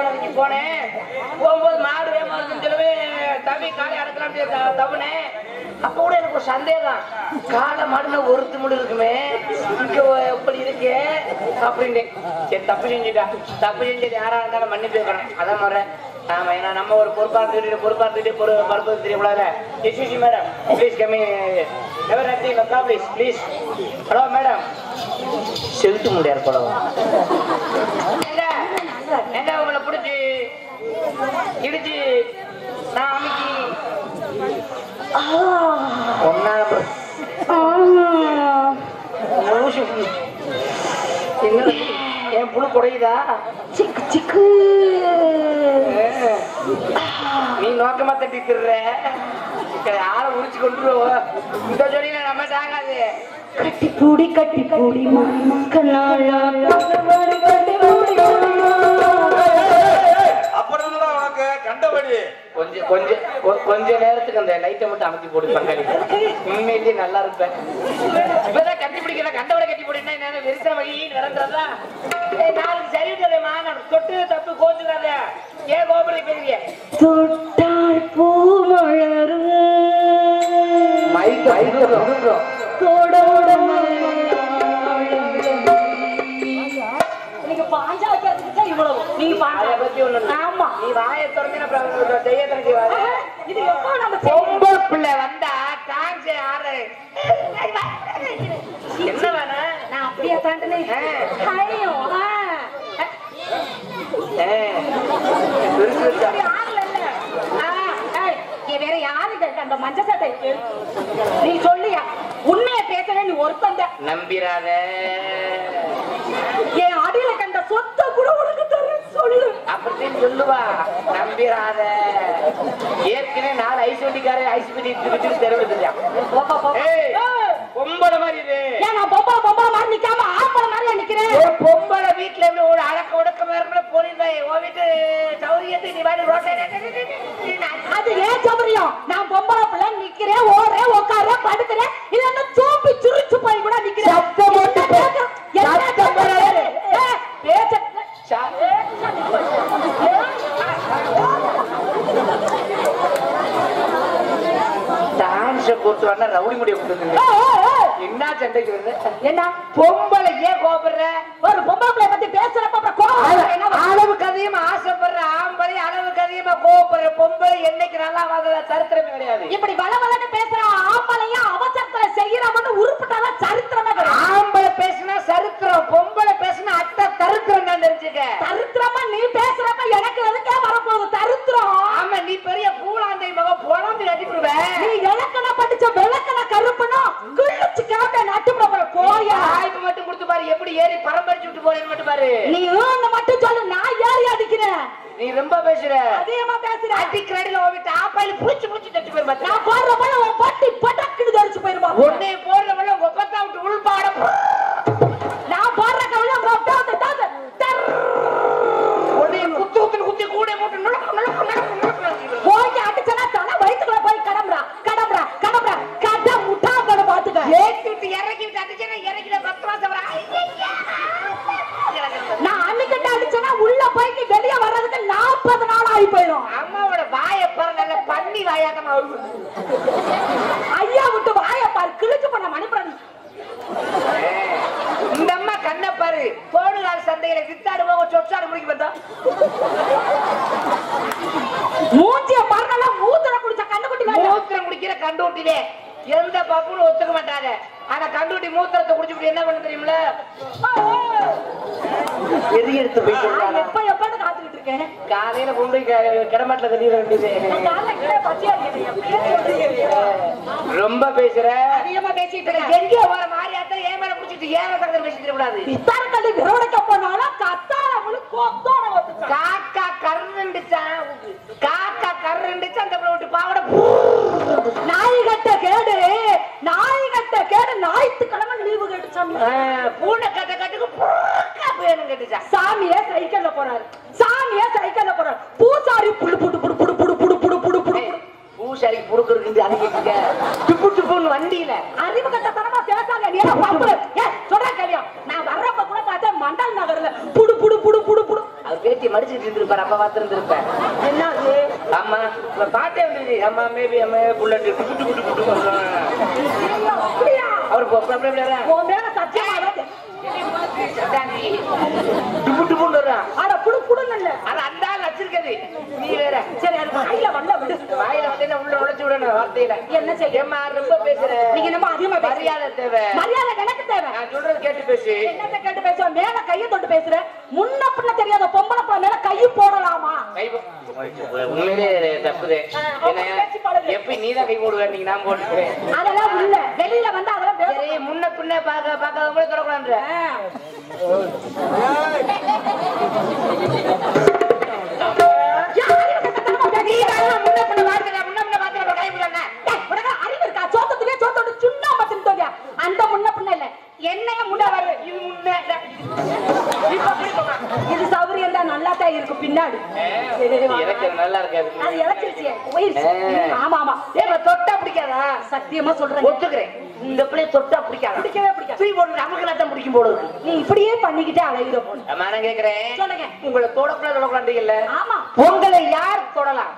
போனதுக்கு போனேன் போகும்போது மாடு வேமா இருக்குன்னு சொல்லவே தம்பி காலை அடக்கலாம் தவனேன் அப்ப கூட எனக்கு ஒரு சந்தேகம் காலை மாடுல ஒருத்து முடி இருக்குமே இங்க எப்படி இருக்கு அப்படின்னு சரி தப்பு செஞ்சுட்டா தப்பு செஞ்சது யாரா இருந்தாலும் மன்னிப்பு கேட்கணும் அதான் முறை ஆமா ஏன்னா நம்ம ஒரு பொறுப்பா இருந்துட்டு பொறுப்பா இருந்துட்டு பொறு பருப்பு தெரியக்கூடாது எஸ்யூசி மேடம் ப்ளீஸ் கம்மி எவர் நத்திங் மக்கா ப்ளீஸ் ப்ளீஸ் ஹலோ மேடம் செலுத்து முடியாது படம் ஏங்க ஏங்க உங்களை பிடிச்சி இடிச்சு நான் அமுக்கி ஒன்னா லூசு. என்ன என் புழு குறையுதா சிக்கு சிக்கு நீ நோக்கமா தட்டி திருற ஆளை உரிச்சு கொண்டு இந்த சொல்லியில நம்ம தாங்காது கட்டி பூடி கட்டி பூடி கண்ணாலா கண்ணவாடி கட்டி பூடி அப்புறம் என்னடா உனக்கு கண்டபடி கொஞ்சம் கொஞ்சம் கொ- கொஞ்ச நேரத்துக்கு அந்த லைட்டை மட்டும் அமைச்சு போடு பங்காளி உண்மையிலேயே நல்லா இருப்பேன் இப்பதான் கட்டி பிடிக்கல கண்டவரை கட்டி பிடினா என்ன வெறிச வழி நிரந்தரதா நாளைக்கு சரி விட்டதேம்மா நான் தொட்டு தப்பு கோச்சுக்காத ஏன் கோபுரம் பெரிய தொட்டால் பூ மலரும் மைக் மைக் கோடோட நீங்க பாஞ்சா வைக்கிறதுக்கு இவ்வளவு நீங்க அதை பாஞ்சா பத்தி ஒண்ணு இல்ல. ஆமா நீ வாயை திறந்து அப்புறம் தெய்யத்தனை செய்வாரு இது எப்போ நம்ம செய்யணும் பொம்பளை பிள்ளை வந்தா டான்ஸ் ஆறு என்ன வேணும் நான் அப்படியே தாண்டினேன் ஐயோ ஆ. பெருசு பெருசா. அப்படி ஆகலைல்ல. ஆ, ஏய், நீ வேற யாரு கேட்ட அந்த மஞ்ச சட்டை நீ சொல்லியா உண்மையை பேசல நீ ஒருத்தந்த நம்பிராத என் அடியில கண்ட சொத்தை கூட உனக்கு தரேன் சொல்லு அப்படின்னு சொல்லுவா நம்பிராத ஏற்கனவே நாலு ஐஸ் வண்டிக்காரே ஐஸ் பண்ணி வச்சுட்டு தெருவில் தெரியா போ, போ, போ. ஏய். ஏய், பொம்பளை மாதிரி இது ஏன் நான் பொம்பளை பொம்பளை மாதிரி நிக்காம ஆம்பளை மாதிரி நிக்கிறேன் ஒரு பொம்பளை வீட்டுல எப்படி ஒரு அடக்க ஒடுக்க இருக்கணும் போனீங்க உன் வீட்டு சௌரியத்துக்கு நீ வாடி ரோட்டை அது ஏன் சௌரியம் நான் பொம்பளை பிள்ளை நிக்கிறேன் ஓடுறேன் உட்காரேன் படுக்கிறேன் இது என்ன சூப்பி சுருச்சு போய் கூட நிக்கிறேன் சத்தம் போட்டு பே- என்ன சத்தம் போடாதே. ஏய், பேச்ச டான்ஸ் கூட்டு வந்தா ரவுடி முடிய கொடுத்துருங்க ஏய், ஏய், ஏய். என்ன சண்டைக்கு வருது என்ன பொம்பளை ஏன் கோபப்படுற ஒரு பொம்பளை பிள்ளை பத்தி பேசுறப்ப அப்புறம் கோவம் வரும். என்ன வரும்? அளவுக்கு அதிகமா ஆசைப்படுற ஆம்பளை அளவுக்கு அதிகமா கோவப்படுற பொம்பளை என்னைக்கு நல்லா வந்ததா சரித்திரமே கிடையாது இப்படி வள வளன்னு பேசுற ஆம்பளையும் அவசரத்துல செய்யறவன்னு உருப்பிட்டாதான் சரித்திரமே கிடையாது ஆம்பளை பேசினா சரித்திரம் பொம்பளை பேசினா அட்டை தருத்திரம் தான் தெரிஞ்சுக்க சரித்திரமா நீ பேசுறப்ப எனக்கு எதுக்கே வரப்போகுது தரித்திரம் ஆமா நீ பெரிய பூலாந்தை மகன் பொழந்து கட்டிவிடுவ நீ இலக்கண படிச்ச விளக்கண கருப்புனா கிழிச்சு கேட்ட நட்டுப்புற போயா வாய்ப்பு மட்டும் கொடுத்து பாரு எப்படி ஏறி பரம்பரிச்சு விட்டு போறேன்னு மட்டும் பாரு நீ ஊன்னு மட்டும் சொல்லு நான் ஏறி அடிக்கிறேன் நீ ரொம்ப பேசுற அதிகமா பேசுற அடிக்கிறடியில ஓவிட்டு ஆப்பாயில புடிச்சு புடிச்சு தட்டு போய் பார்த்தா நான் போடுற போல உன் பட்டி பட்டக்குன்னு தெரிச்சு போயிருப்பா உன்னை போடுறவள உங்க பத்தா விட்டு உள்பாடம் நான் போடுற கவலை உங்க அப்பா வந்து டாது டர் உன்னை குத்து குத்து குத்தி கூட போட்டு நுழக்கு நுழக்கு நுழக்கு நுழக்கு போய் அடிச்சனா தலை வயித்துக்குள்ள போய் கடம்புறா கடம்புறா கடம்புறா கட முட்டா கட பாத்துக்க ஏத்தி விட்டு இறக்கி விட்டு அடிச்சா இறக்கிட பத்து மாசம் வர நான் அன்னைக்கிட்ட அடிச்சனா உள்ள போய் நீ வெளிய வர்றதுக்கு நாற்பது நாள் ஆகி போயிடும் அம்மாவோட வாயை பாரு நல்ல பண்ணி வாயாட்டமா ஐயா விட்டு வாய பாரு கிழிச்சு பண்ண மணிப்புறன் இந்த அம்மா கண்ணை பாரு தோடுகால் சந்தையில வித்தாடு போக சொச்சாடு முடிக்க பார்த்தா மூஞ்சிய பாருங்க மூத்திர குடிச்ச கண்ணுக்குட்டி வேலை மூத்திரம் குடிக்கிற கண்டுட்டிலே எந்த பப்புன்னு ஒத்துக்க மாட்டாங்க ஆனா கண்டுட்டி மூத்திரத்தை குடிச்சுட்டு என்ன பண்ண தெரியுமில எரி எடுத்து போய் நான் சொல்றாங்க. எப்ப எப்பன்னு காத்துக்கிட்டு இருக்கேன் காலையில கொண்டு போய் க- கிடமாட்டுல தள்ளிட வேண்டியது நான் காலைல கீழே பச்சையா இருக்கேன். எப்படியே சொல்றீங்க. ரொம்ப பேசுற அதிகமா பேசிட்டு இருக்கேன் எங்கே வர மாதிரியாத்தா ஏன் மேல குடிச்சிட்டு ஏன் தங்கத்தில் பேசிட்டு கூடாது பித்தாரக்கல்லி விரோடைக்க போனாலும் கத்தாரவளு கொத்தோட வந்துட்டான் காக்கா கருண்டுச்சான் காக்கா கருண்டுச்சு அந்த பிள்ளை விட்டு பாவட நாய் கட்ட கேடு நாய் கட்ட கேடு ஞாயிற்றுக்கிழமை லீவு கேட்டுச்சாமி பூனை கட்ட கட்டுக்கு பூக்கா வேணும் கேட்டுச்சான் சாமியே சைக்கிள்ல போறாரு சாமியே சைக்கிள்ல போறாரு பூசாரி புடு புடு புடு புடு புடு புடு புடு புடு புடு புடு. பூசாரிக்கு புடுக்குறது அது கேட்டுக்க துப்பு துப்புன்னு வண்டியில அறிவு கட்டத்தனமா பேசாங்க நீ என்ன பம்புல ஏ சொல்ற கேளியா நான் வர்றப்ப கூட பார்த்தேன் மண்டல் நகர்ல புடு புடு புடு புடு புடு அவர் வேட்டி மடிச்சுட்டு இருந்திருப்பாரு அப்ப பார்த்திருந்திருப்பேன் என்னது ஆமா இப்ப பாட்டே வந்துருச்சு அம்மா மேபி அம்மா புல்லட் குட்டு குட்டு குட்டு ஐயோ, அப்படியா அவர் அப்படி அப்படி அப்படி உன் மேல சத்தியமா வராது. டுபு டுபுன்னு வர்றான் அட புடு புடுன்னு இல்ல அது அந்த ஆள் வச்சிருக்கது நீ வேற சரி அது வாயில வல்ல விடு வாயில வந்து என்ன உள்ள உழைச்சு விடணும் வார்த்தையில என்ன செய்ய ஏம்மா ரொம்ப பேசுற நீங்க நம்ம அதிகமா பேசுறீங்க. மரியாதை தேவை மரியாதை எனக்கு தேவை நான் சொல்றது கேட்டு பேசு என்னத்த கேட்டு பேசுவ மேல கைய தொட்டு பேசுற முன்ன பின்ன தெரியாத பொம்பளை பிள்ளை மேல கை போடலாமா கை போ- உண்மையிலே தப்புது ஆ, அவங்க பேச்சு பாடுது. எப்படி நீ தான் கை போடுவ நீங்க நான் போட்டுக்கிறேன் அதெல்லாம் உள்ள வெளியில வந்து அதெல்லாம் பேச சரி முன்ன பின்ன பார்க்க பார்க்காதவங்களே தொடக்கூடாது அறிவு இருக்கா சோத்தத்துலயே சோத்தோட சுண்ணா மட்டும் தோண்டியா அந்த முன்ன பின்ன இல்ல என்னைய முன்ன வரு இது முன்ன இது சௌரியம் தான் நல்லா தான் இருக்கு பின்னாடி எனக்கு அது நல்லா இருக்காது அது இழைச்சிருச்சு போயிருச்சு ஆ. ஆமா ஆமா ஏய் தொட்டா பிடிக்காதா சத்தியமா சொல்றேன் ஒத்துக்கிறேன் இந்த பிள்ளைய தொட்டா பிடிக்காது பிடிக்கவே பிடிக்காது தூக்கி போட்டு நமக்கு நட்டம் பிடிக்கும் போல இருக்கு நீ இப்படியே பண்ணிக்கிட்டே அலைகிற போல அம்மா நான் கேக்குறேன் சொல்லுங்க. உங்களை தொடக்கூடாது தொடக்கூடாதுல்ல ஆமா உங்களை யார் தொடலாம்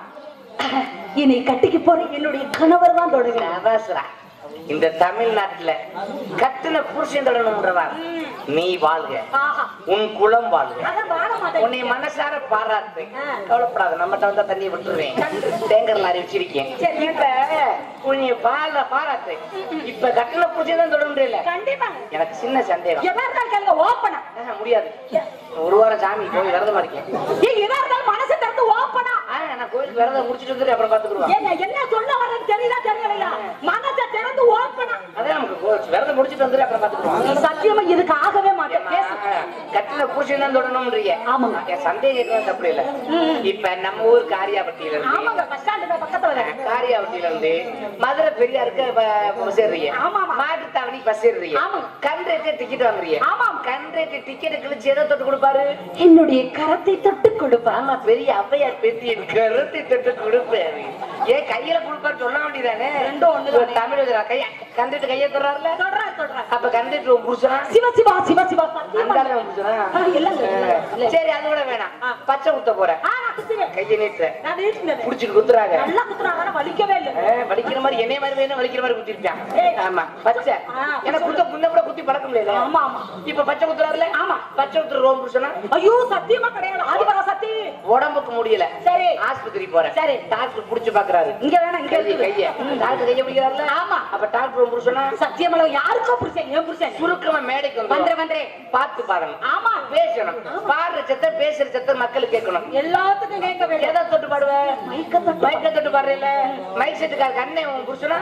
என்னை கட்டிக்கு போற என்னுடைய கணவர் தான் தொடங்குறேன் அவசரா இந்த தமிழ்நாட்டுல கட்டுன புருஷன் தொடணும்ன்றவா நீ வாழ்க ஆஹா உன் குலம் வாழ்க அதான் வாழ மாட்டேன் உன்னை மனசார பாராட்டு ஆ. கவலைப்படாத நம்மகிட்ட வந்தா தண்ணி விட்டுருவேன் தேங்கர் லாரி வச்சிருக்கேன் சரி. இப்ப உன்னை பால பாராட்டு இப்ப கட்டுன புருஷன் தான் தொட முடியல கண்டிப்பா எனக்கு சின்ன சந்தேகம் எதா இருந்தாலும் கேளுங்க ஓப்பனா ஆஹா, முடியாது ஒரு வாரம் சாமி கோயில் விரதமா இருக்கேன் ஏய் எதா இருந்தாலும் மனசு திறந்து ஓப்பனா ஆ, நான் கோயிலுக்கு விரதம் முடிச்சிட்டு வந்துட்டு அப்புறம் பாத்துக்குருவா என்ன என்ன சொல்ல வர்றது தெரியுதா தெரியலையா மனசை திறந்து ஓப்பனா அதான் நமக்கு கோ- விரதம் முடிச்சிட்டு வந்துட்டு அப்புறம் பாத்துக்குருவோம் நீ சத்தியமா இதுக்கு ஆகவே மாட்டேன் பேசு கட்டில புருஷன் தான் தொடணும்ன்றீங்க ஆமாங்க. என் சந்தேகம் தப்பு இல்ல இப்ப நம்ம ஊர் காரியாபட்டியில இருந்து ஆமாங்க பஸ் ஸ்டாண்டு பக்கத்துல வரேன் காரியாபட்டியில இருந்து மதுரை பெரியாருக்கு ப- பஸ் ஏறுறீங்க ஆமா, ஆமா. மாட்டுத்தாவணி பஸ் ஏறுறீங்க ஆமா. கண்ட்ரேட்டு டிக்கெட் வாங்குறீங்க ஆமா. கண்ட்ரேட்டு டிக்கெட் கிழிச்சு எதை தொட்டு கொடுப்பாரு என்னுடைய கரத்தை தொட்டு கொடுப்பா ஆமா பெரிய ஔவையார் பேத்தி என் கருத்தை தொட்டு கொடுப்பாரு ஏன் கையில கொடுப்பாரு சொல்ல வேண்டியதானே ரெண்டும் ஒண்ணுதானே. தமிழ் எழுதுறா கைய கண்டுட்டு கையை தொடுறாருல சொல்றா சொல்றா அப்ப கண்டுட்டு உன் புருஷனா சிவ சிவா சிவ சிவா அந்த சத்தியமா ஆளு உன் புருஷனா ஆ, இல்லங்க, இல்ல, இல்ல. சரி அது கூட வேணாம் ஆ. பச்சை குத்த போறேன் ஆ நான் குத்துவேன் கையை நீட்டு நான் நீட்டினேன் புடிச்சிட்டு குத்துறாங்க நல்லா குத்துறாங்க ஆனா வலிக்கவே இல்லை ஆ, வலிக்கிற மாதிரி என்னைய மாதிரி வேணும் வலிக்கிற மாதிரி குத்திருப்பான் ஏய். ஆமா பச்சை ஆ, எனக்கு குத்த முன்ன கூட குத்தி பழக்கம் இல்லையா ஆமா ஆமா இப்ப பச்சை குத்துறாருல ஆமா. பச்சை குத்துற ரோம் புருஷனா ஐயோ சத்தியமா கிடையாது ஆதிபரா சத்தி உடம்புக்கு முடியல சரி ஆஸ்பத்திரி போறேன் சரி. டாக்டர் புடிச்சு பாக்குறாரு இங்க வேணாம் இங்க கையை இருக்குது. கைய டாக்டர் கைய பிடிக்கிறாருல ஆமா. அப்ப டாக்டர் உன் புருஷனா சத்தியமளவு யாருக்கோ புருஷன் ஏன் புருஷன் சுருக்கமா மேடைக்கு வந்துரு வந்து வந்துரு பார்த்து பாருங்க ஆமா பேசணும் பாடுற சத்தம் பேசுற சத்தம் மக்களுக்கு கேட்கணும் எல்லாத்துக்கும் கேட்க வேண்டிய எதை தொட்டு பாடுவ மைக்க தொட்டு மைக்க தொட்டு பாடுறீல மைக் செட்டுக்கார கண்ணே உன் புருஷனா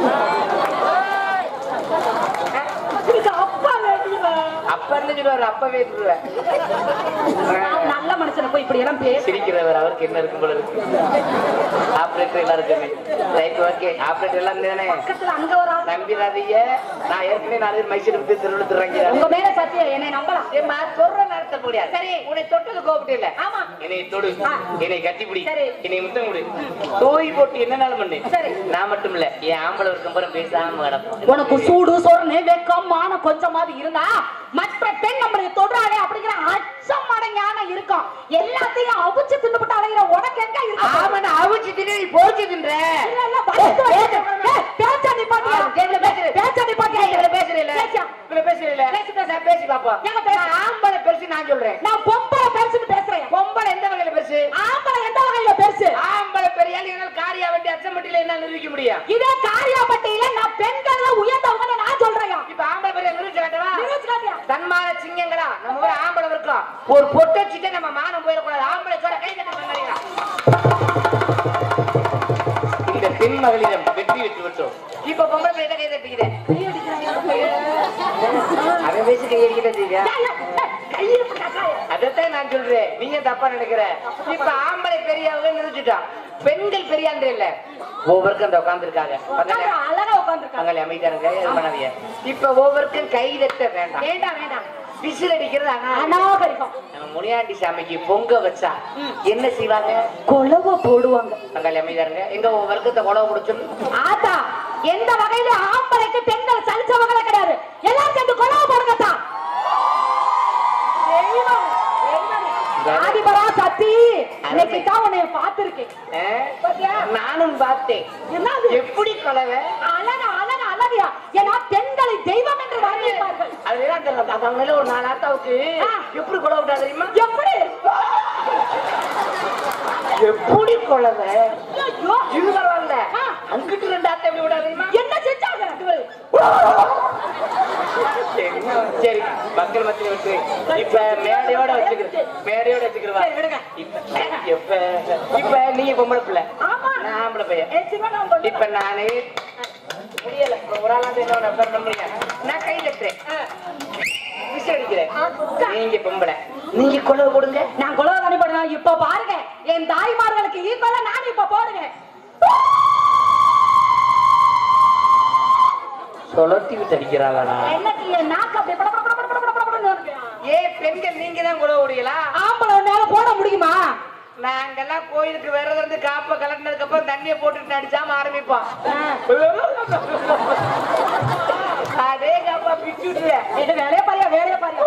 இதுக்கு அப்பா வேண்டியவ. அப்ப இருந்து சொல்லுவாரு அப்பவே சொல்லுவேன் நான் நல்ல மனுஷனை போய் இப்படி எல்லாம் பேச சிரிக்கிறவர் அவருக்கு என்ன இருக்கும் போல இருக்கு ஆபரேட்டர் எல்லாம் இருக்குமே ரைட் ஓகே ஆபரேட்டர் எல்லாம் தானே பக்கத்துல அங்க ஒரு ஆள். நம்பிடாதீங்க நான் ஏற்கனவே நாலு பேர் மைசூர் விட்டு திருவிழுத்துறாங்க உங்க மேல சத்தியம் என்னை நம்பலாம் ஏம்மா சொல்ற நடத்த முடியாது சரி உன்னை தொட்டது கோபட்டு இல்ல ஆமா. என்னை தொடு ஆ. என்னை கட்டிப்பிடி சரி. என்னை முத்தம் கொடு தோய் போட்டு என்னனாலும் பண்ணு சரி. நான் மட்டும் இல்ல என் ஆம்பளை இருக்கும் போற பேசாம கிடப்போம் உனக்கு சூடு சொரணு வெக்கம் மானம் கொஞ்சமாவது இருந்தா மற்ற பெண் நம்மளை தொடுறாளே அப்படிங்கிற அச்சம் ஞானம் இருக்கும் எல்லாத்தையும் அவிச்சு தின்னுபிட்டு அலைகிற உனக்கு எங்க இருக்கு ஆமன அவிச்சு தின்னு நீ போச்சு தின்ற இல்ல, இல்ல, வலித்து வலித்து. ஏய், பேச்சா நிப்பாட்டியா? ஆ, கேக்குது, பேசுறேன். பேச்சா நிப்பாட்டியா? இவ்வளவு பேசுறீல்ல? பேச்சா. இவ்வளவு பேசுறீல்ல? பேசு, பேசு. நான் பேசி பாப்போம். ஏங்க பேசு. நான் ஆம்பளை பெருசு நான் சொல்றேன். நான் பொம்பளை பெருசுன்னு பேசுறேன் பொம்பளை எந்த வகையில பெருசு? ஆம்பளை எந்த வகையில பெருசு ஆம்பளை பெரிய ஆளு, என்னால காரியா வண்டி அச்சம்பட்டியில என்ன நிரூபிக்க முடியும்? இதே காரியாபட்டியில நான் பெண்கள்ல உயர்ந்தவங்க நான் சொல்றேன் இப்ப ஆம்பளை பெரிய நிரூபிச்சு காட்டவா? நிரூபிச்சு காட்டியா? தன்மான சிங்கங்களா நம்ம ஊர் ஆம்பளை இருக்கோம் ஒரு பொட்டச்சிட்டு நம்ம மானம் போயிடக்கூடாது ஆம்பளை சொல்ல கை தட்ட மகளிரா இந்த பெண் மகளிரம் வெற்றி பெற்று விட்டோம் இப்ப பொம்பளை பிள்ளை கை தட்டிக்கிறேன் கை அடிக்கிறாங்க. அவன் பேசி கை அடிக்கிறேன் தெரியா ஏய், ஏய், ஏய், கையில இப்படி கட்டாய. அதைத்தான் நான் சொல்றேன் நீங்க தப்பா நினைக்கிற இப்ப ஆம்பளை பெரியவங்க நினைச்சுட்டான் பெண்கள் பெரியாண்டு இல்ல ஒவ்வொருக்கும் அந்த உட்கார்ந்துருக்காங்க உட்கார்ந்து அழகா உட்கார்ந்திருக்காங்க. அங்கே அமைதியாருங்க இது பண்ணாதீங்க இப்ப ஒவ்வொருக்கும் கை தட்ட வேண்டாம் வேண்டாம் வேண்டாம் விசில் அடிக்கிறது ஆனா அநாகரிகம் நம்ம முனியாண்டி சாமிக்கு பொங்க வச்சா என்ன செய்வாங்க கொலவ போடுவாங்க அங்கே அமைதியாருங்க எங்க வர்க்கத்தை உழவு முடிச்சு ஆத்தா எந்த வகையில ஆம்பளைக்கு பெண்கள் சலிச்சவங்களே கிடையாது எல்லாரும் சேர்ந்து கொலவ போடுங்க தான் தெய்வம், தெய்வமே. ஆதிபரா சத்தி இன்னைக்கு தான் உன்னை பார்த்திருக்கேன் ஆ? பாத்தியா? நானும் பார்த்தேன் என்னது எப்படி கொலவை அழகா அழகா அழகியா ஏன்னா பெண்களை தெய்வம் என்று வர்ணிப்பார்கள் அதுதான் தெரியல அது அவங்க ஒரு நாலு ஆத்தாவுக்கு ஆ. எப்படி கொலை விட்டா தெரியுமா எப்படி எப்படி கொலவை ஐயோ, இது பரவாயில்ல ஆ. அங்கிட்டு ரெண்டு ஆத்தா எப்படி விடா தெரியுமா என்ன செஞ்சாங்க சரி மக்கள் மத்தியில வச்சு இப்ப மேடையோட வச்சுக்கிறேன் மேடையோட வச்சுக்கிறவா சரி, விடுங்க. இப்ப இப்ப இப்ப நீங்க பொம்பளை பிள்ளை ஆமா நான் ஆம்பளை பையன் ஏ, சிவனா உங்க- இப்ப நானு முடியல ஒரு ஆளா என்ன நம்பர் நம்புறீங்க நான் கை தட்டுறேன் விசில் அடிக்கிறேன் அக்கா. நீங்க பொம்பளை நீங்க கொலை கொடுங்க நான் குலவ கணிப்படுறேன் இப்ப பாருங்க என் தாய்மார்களுக்கு ஈக்குவலா நான் இப்ப போடுவேன் சுழட்டி விட்டு அடிக்கிறாளா என்னக்கு என் நாக்கு அப்படி பட பட பட பட பட பட படன்னு இருக்கு. ஏ பெண்கள் நீங்க தான் கொலை விடுங்களா ஆம்பளை உன்னால போட முடியுமா நாங்கெல்லாம் கோயிலுக்கு விரதம் இருந்து காப்ப கலட்டினதுக்கு அப்புறம் தண்ணியை போட்டுட்டு அடிச்சாம ஆரம்பிப்போம் அதே காப்பா பிச்சு விட்டுருவேன் இது வேலைய பாரியா வேலைய பாரியா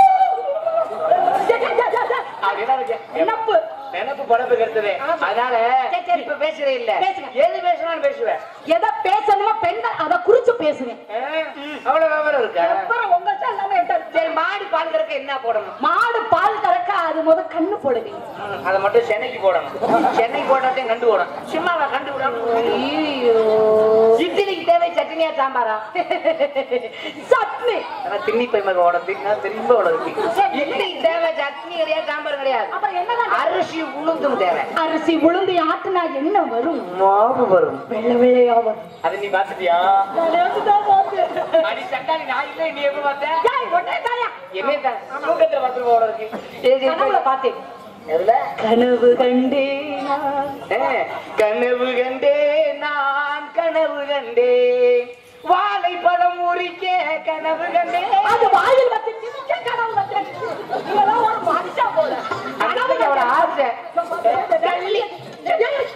அப்படின்னா இருக்கு. என்னப்பு நினப்பு படப்பு கருத்துது ஆமா. அதனால சரி, சரி. இப்ப பேசுறே இல்ல பேசுங்க. எது பேசினாலும் பேசுவேன் எதை பேசணுமோ பெண்கள் அதை குறிச்சு பேசுவேன் ஆ, அவ்வளவு விவரம் இருக்கா அப்புறம் உங்கள்ட்ட எல்லாமே என்கிட்ட இருக்கு. சரி மாடு பால் கறக்க என்ன போடணும் மாடு பால் கறக்க அது முத கண்ணு போடுவீங்க ம், அதை மட்டும் சென்னைக்கு போடணும் சென்னைக்கு போட்டாத்தையும் கண்டு போடணும் சும்மாவா கண்டு விடணும் இட்லிக்கு தேவை சட்னியா சாம்பாரா சட்னி ஆனா திண்ணி பை மக ஓட தின்னா திரும்ப ஓட இருக்கு இட்லிக்கு தேவை சட்னி கிடையாது சாம்பார் கிடையாது அப்புறம் என்னதான் அரிசி உளுந்தும் தேவை அரிசி உளுந்து ஆட்டுனா என்ன வரும் மாவு வரும் வெள்ளை வெள்ளையா வரும் அதை நீ பாத்துட்டியா நான் நேத்துதான் பார்த்தேன். அடி சட்டாளி நான் இல்லை நீ எப்ப பார்த்த ஏய், ஒண்ணே தாயா. என்ன தான் தூக்கத்துல பார்த்துட்டு போட இருக்கு சரி, சரி, கனவுல போய். பார்த்தேன் எதுல கனவு கண்டேன் நான். ஏ, கனவு கண்டே நான் கனவு கண்டேன் வாழைப்பழம் உரிக்க கனவு கண்டே அது வாயில் வச்சு திணிக்க கனவு வந்தேன். இதெல்லாம் ஒரு மனுஷன் போல. கனவு அன்னைக்கு அவட ஆசை தள்ளி. ஏய், ஏய்,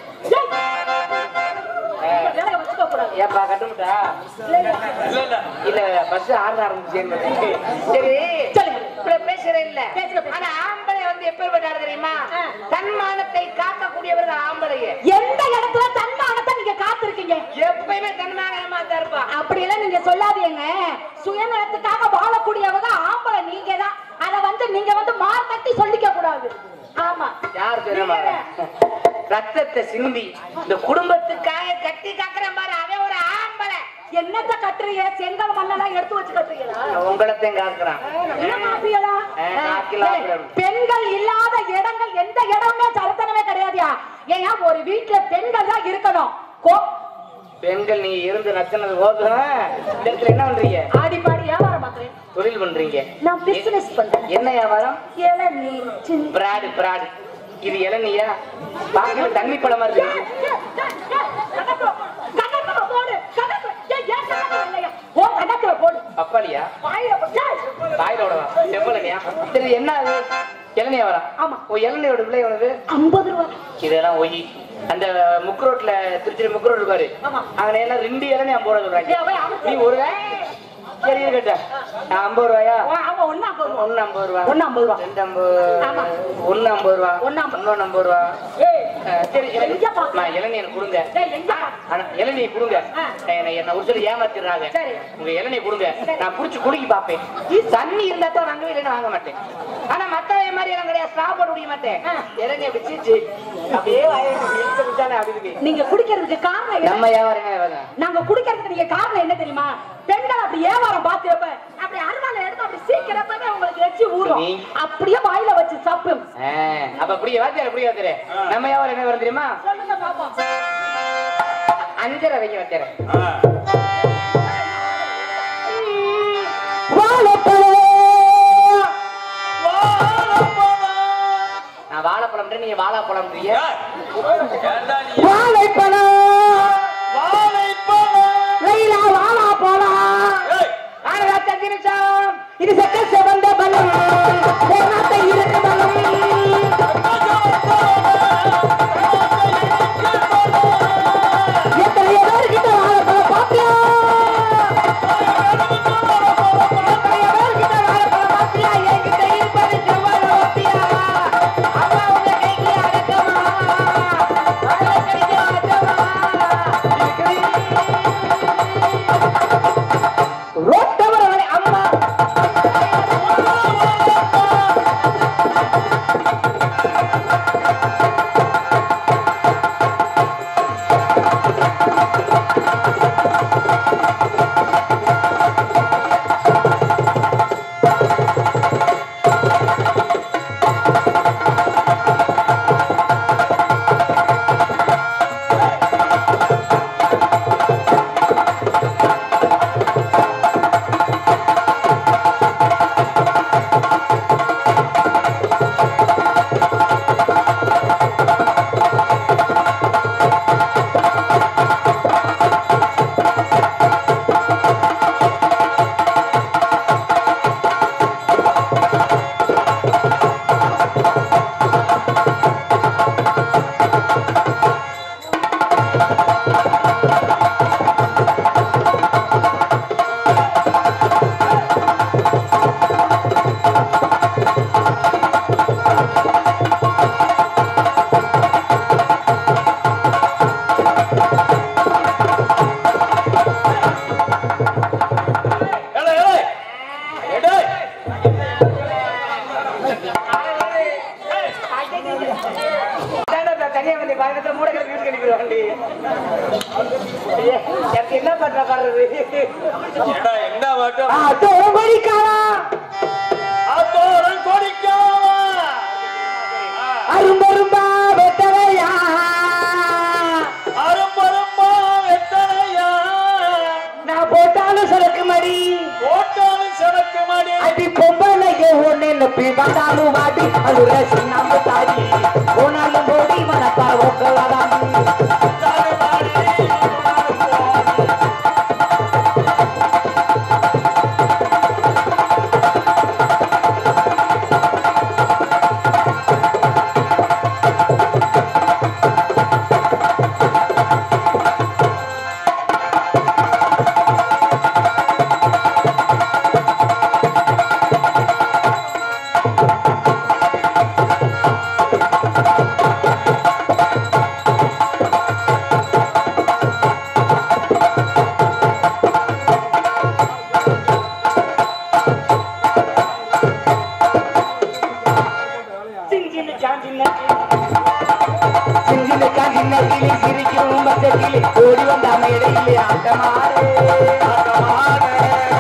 ஏய். வேலையை வச்சுக்க கூடாது. ஏப்பா கட்டுமுட்டா இல்ல, இல்ல. இல்ல இல்ல இல்ல பஸ் ஆட ஆரம்பிச்சு சரி சொல்லுங்க. இப்ப பேசுறேன் இல்ல பேசுங்க, பேசுங்க. ஆனா ஆம்பளை வந்து எப்பேற்பட்டாரு தெரியுமா ஆ. தன்மானத்தை காக்கக்கூடியவர்கள் ஆம்பளையே எந்த இடத்துல தன்மானத்தை நீங்க காத்திருக்கீங்க எப்பயுமே தன்மானமா தான் இருப்பா அப்படி எல்லாம் நீங்க சொல்லாதீங்க சுயநலத்துக்காக வாழக்கூடியவங்க ஆம்பளை நீங்க தான் அத வந்து நீங்க வந்து மார் கட்டி சொல்லிக்க கூடாது ஆமா யார் தெரியுமா ரத்தத்தை சிந்தி இந்த குடும்பத்துக்காக கட்டி காக்குற மாதிரி அவன் ஒரு ஆம்பளை என்னத்த கட்டுறீங்க செங்கல் மண்ணெல்லாம் எடுத்து வச்சு கட்டுறீங்களா உங்களத்தையும் காக்குறான் என்ன மாப்பியலா? ஆ, காக்கலாம். ஏய், பெண்கள் இல்லாத இடங்கள் எந்த இடமே சரித்தனமே கிடையாதுயா ஏன்னா ஒரு வீட்டுல பெண்கள் தான் இருக்கணும் கோ- பெண்கள் நீ இருந்து நச்சினது போதும் இந்த இடத்துல என்ன பண்றீங்க ஆடி பாடி வியாபாரம் பாக்குறேன் தொழில் பண்றீங்க நான் பிசினஸ் பண்றேன் என்ன வியாபாரம் இளநீர் சின்ன பிராடு பிராடு இது இளநியா பாக்கல தண்ணி பழமா இருக்கு பப்பாளியா காயில விடவா செவ்வளனியா சரி என்ன அது இளநியா வரா ஆமா. ஓ இளநியோட விலை எவ்வளவு ஐம்பது ரூபா இதெல்லாம் ஒய் அந்த முக்கு ரோட்ல திருச்சி முக்கு ரோடு பாரு ஆமா. அங்க எல்லாம் ரெண்டு இளநீ ஐம்பது ரூபா சொல்றாங்க ஏய், அவன் அவன் நீ ஒரு சரி இருக்கட்ட ஐம்பது ரூபாயா அவன் ஒண்ணு ஐம்பது ரூபா ஒன்னு ஐம்பது ரூபா ஒண்ணு ஐம்பது ரூபா ரெண்டு ஐம்பது ஆமா. ஒன்னு ஐம்பது ரூபா ஒண்ணு ஐம்பது. இன்னொன்னு ஐம்பது ரூபா ஏய், அஹ், சரி இளநீ எங்க பாக்க? அம்மா, இளநீ எனக்கு கொடுங்க ஏய், எங்க பாக்க? ஆனா, இளநீ கொடுங்க ஆ. என்ன என்ன ஒரு சொல்லி ஏமாத்திடுறாங்க சரி. உங்க இளநீ கொடுங்க நான் புடிச்சு குடிக்கி பாப்பேன் தண்ணி இருந்தா தான் வாங்க இல்லைன்னா வாங்க மாட்டேன் ஆனா மத்த மாதிரி எல்லாம் கிடையாது சாப்பாடு குடிக்க மாட்டேன் ஆ. இளநீ அப்படி சீச்சு அப்படியே வாயை இழுத்து விட்டாலே அப்படி இருக்கு நீங்க குடிக்கிறதுக்கு காரணம் என்ன? நம்ம வியாபாரம் என்ன நாங்க குடிக்கிறதுக்கு நீங்க காரணம் என்ன தெரியுமா பெண்கள் அப்படி வியாபாரம் பார்த்துறப்ப அப்படி அருவால எடுத்து அப்படி சீக்கிரப்பவே உங்களுக்கு எச்சி ஊறும் நீ- அப்படியே வாயில வச்சு சாப்பிடும் ஆ, அப்ப அப்படியே வாத்தியார் அப்படியே வாத்தியாரு நம்ம வியாபாரம் என்ன வரும் தெரியுமா சொல்லுங்க பாப்போம் அஞ்சரை வைங்க வாத்தியாரு நான் வாழைப்பழம் நீங்க வாழைப்பழம் ஏன்டா நீ வாழைப்பழம் வாழைப்பழம் ரயிலா வாழா போலாம் ஏய், இது செக்க சிவந்த பலம் போராட்ட இருக்கு பலம் எத்தனையோ பேர்கிட்ட வாழைப்பழம் பாத்தியா எத்தனையோ பேர்கிட்ட வாழைப்பழம் பாத்தியா என்கிட்ட இருப்பது செவ்வாழை பாத்தியா பக்கத்துல மூட கிளம்பி வீட்டுக்கு அனுப்பிடுவாண்டி எனக்கு என்ன பண்ற பாடுறது ஏடா என்ன மட்டும் தோம்படிக்காரா அத்தோரன் கொடிக்காவா அரும்பரும்பா வெட்டவையா அரும்பரும்பா வெத்தலையா நான் போட்டாலும் சரக்கு மடி போட்டாலும் சரக்கு மாடி அடி பொம்பளைய ஒண்ணு நப்பி வந்தாலும் வாடி அழுற சின்ன தாடி போனாலும் போடி மனப்பா ஒக்கலாதான் சிஞ்சின்னு சாஞ்சின்னு சிஞ்சின்னு காஞ்சின்ன கிளி சிரிக்கும் பச்ச கிளி ஓடி வந்த மேடையிலே ஆட்டமாறு ஆட்டமாறு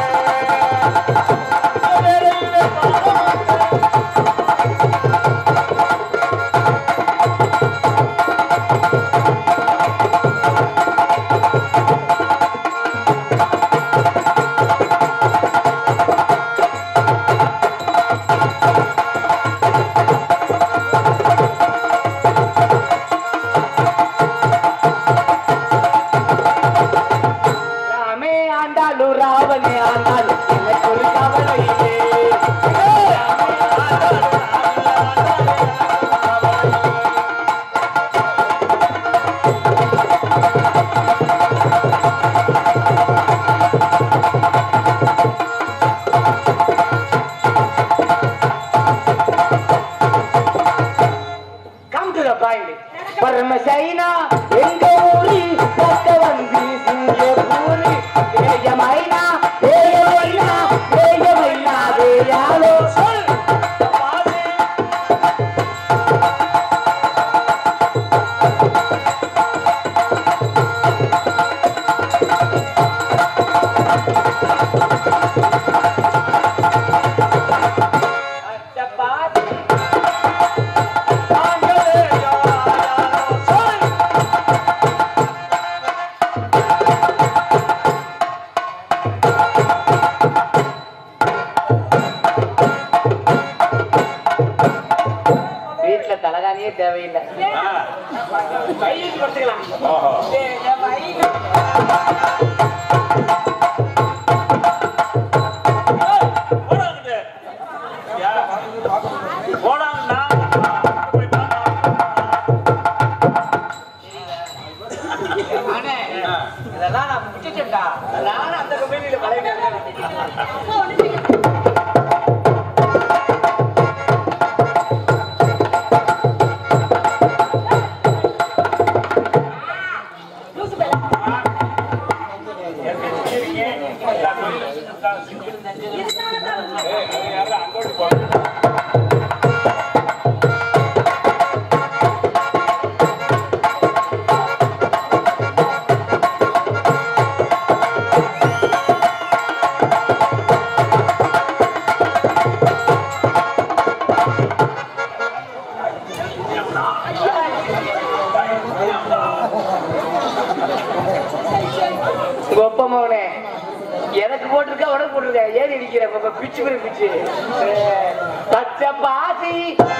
ராமே ஆண்டாலும் ராவணே ஆண்டாலும் எனக்கு ஒரு கவலை இல்லை. ராமே ஆண்டாலும் ராவணே ஆண்டாலும் எனக்கு ஒரு கவலை இல்லை. Come to the point. பரமசைனா எங்க ஊரு பக்க வந்து சிங்கப்பூரு வேகமைனா வேகமைனா வேகமைனா வேயாலோ சொல் அச்சப்பாத்தி வீட்டுல தலகாணியே தேவையில்லை கையில் கொடுத்துக்கலாம் அண்ணே, இதெல்லாம் நான் முடிச்சிட்டேன்டா நானும் அந்த கம்பெனியில பழகி ஒப்ப மகனே எனக்கு போட்டிருக்கா உனக்கு போட்டிருக்கா ஏன் இடிக்கிற பாப்பா பிச்சு பிரி பிச்சு பச்சை பாசி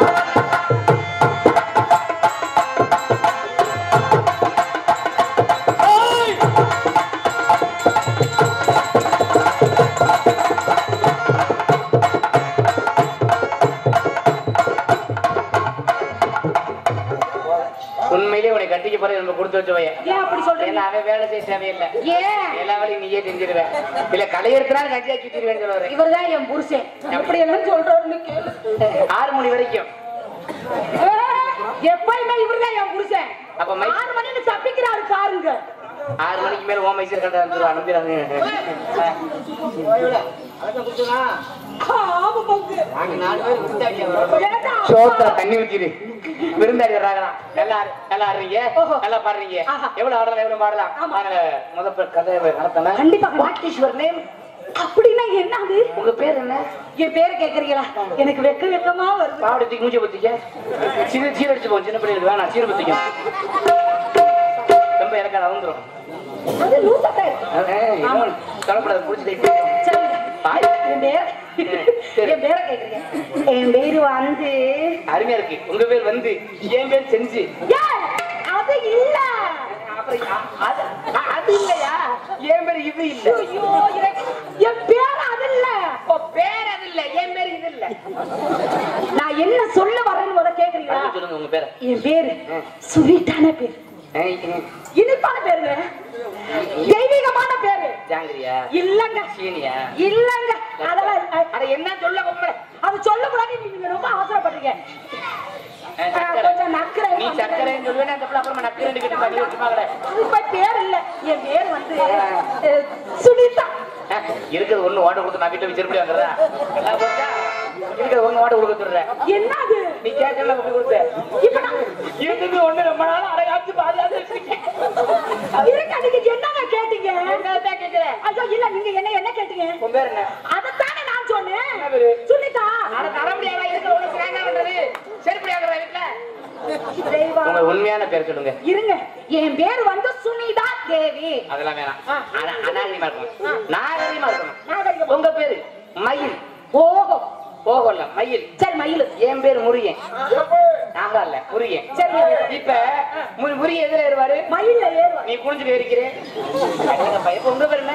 உண்மையிலே உன்னை கட்டிக்க போறது நம்ம கொடுத்து வச்ச பையன் ஏன் அப்படி சொல்றீங்க ஏன்னா அவன் வேலை செய்ய தேவையில்லை ஏன் எல்லா வேலையும் நீயே செஞ்சிருவேன் இல்ல கலையெடுக்கிறாலும் கஞ்சியா சுத்திடுவேன் சொல்லுவாரு இவர்தான் என் புருஷன் எப்படி எல்லாம் சொல்றாருன்னு கேளு ஆறு மணி வரைக்கும் எப்பயுமே இவர்தான் என் புருஷன் அப்ப மை- ஆறு மணிக்கு தப்பிக்கிறாரு பாருங்க ஆறு மணிக்கு மேல ஓ மைசூர் கண்டா வந்துருவா நம்பிடுறாங்க ஆமா பங்கு நாங்க நாலு பேர் விருந்தாளியா வரோம் ஏண்டா சோத்துல தண்ணி ஊத்திடு விருந்தாளி வர்றாங்களாம் நல்லா ஆடு- நல்லா ஆடுறீங்க ஓஹோ. நல்லா பாடுறீங்க ஆஹா. எவ்வளவு ஆடலாம் எவ்வளவு பாடலாம் ஆமா. நாங்க முத பேர் கதையை நடத்தணும் கண்டிப்பா. வாட் இஸ் யுவர் நேம் அப்படின்னா என்னது உங்க பேர் என்ன என் பேரு கேக்குறீங்களா எனக்கு வெக்க வெக்கமா வருது பாவடி தூக்கி மூஞ்சி பத்திக்க சின்ன சீர் அடிச்சு போகும் சின்ன பிள்ளைகளுக்கு வேணாம் சீர் பத்திக்கும் ரொம்ப எனக்கு அது வந்துடும் அது லூசத்தை கலப்படாத புடிச்சு சரி பாய் என் பேர சரி. என் பேர கேக்குறீங்க என் பேரு வந்து அருமையா இருக்கு உங்க பேர் வந்து என் பேர் செஞ்சு ஏய், அது இல்ல அப்புறம் யா- அது அது இல்லையா என் பேர் இது இல்ல ஐயோ எனக்கு- என் பேர் அது இல்ல அப்போ பேர் அது இல்ல என் பேர் இது இல்ல நான் என்ன சொல்ல வரேன்னு முத கேக்குறீங்களா அடுத்து சொல்லுங்க உங்க பேரை என் பேரு சுவீட்டான பேர் ஏய், ஏய், இனிப்பான பேருங்க தெய்வீகமான பேரு ஜாங்கிரியா இல்லங்க சீனியா இல்லங்க அதெல்லாம் அ- அட என்ன சொல்ல கும்பல அது சொல்ல கூடாது நீங்க ரொம்ப அவசரப்படுறீங்க கொஞ்சம் நக்கரை நீ சக்கரைன்னு சொல்லுவேன் அந்த பிள்ளை அப்புறமா நக்கு ரெண்டு கட்டி பண்ணி வச்சுமா கடை அது இப்ப பேர் இல்ல என் பேர் வந்து அஹ், சுனிதா இருக்கிறது ஒண்ணு ஓட்ட கொடுத்து நான் வீட்டுல வச்சிருப்படி வந்துடுறேன் இருக்கிறது ஒண்ணு ஓட்ட கொடுக்க சொல்றேன் என்னது நீ கேட்கல அப்படி கொடுத்த இப்ப நான் இருக்குது ஒண்ணு ரொம்ப நாள் அடையாச்சு பாதுகாத்து வச்சிருக்கேன் இருக்க நீங்க என்னங்க கேட்டீங்க என்னதான் கேட்கிறேன் ஐயோ இல்ல நீங்க என்ன என்ன கேட்டீங்க உன் பேர் என்ன அதத்தானே நான் சொன்னேன் என்ன பேரு? சுனிதா அட தர முடியாதா இருக்கிற ஒண்ணு ஸ்ட்ராங்கா பண்றது செருப்படி ஆகுற வீட்டுல தெய்வா உங்க உண்மையான பேர் சொல்லுங்க இருங்க என் பேர் வந்து சுனிதா தேவி அதெல்லாம் வேணாம் ஆ. ஆனா அநாகரிகமா இருக்கணும் நாகரிகமா இருக்கணும் நாகரிகம். உங்க பேரு மயில் ஓஹோ போகல மயில் சரி மயிலு என் பேர் முருகன் நாங்க இல்ல முருகன் சரி இப்ப மு- முருகன் எதுல ஏறுவாரு மயில்ல ஏறுவா நீ குனிஞ்சுட்டு இருக்கிறேன் இப்ப உங்க பேர் என்ன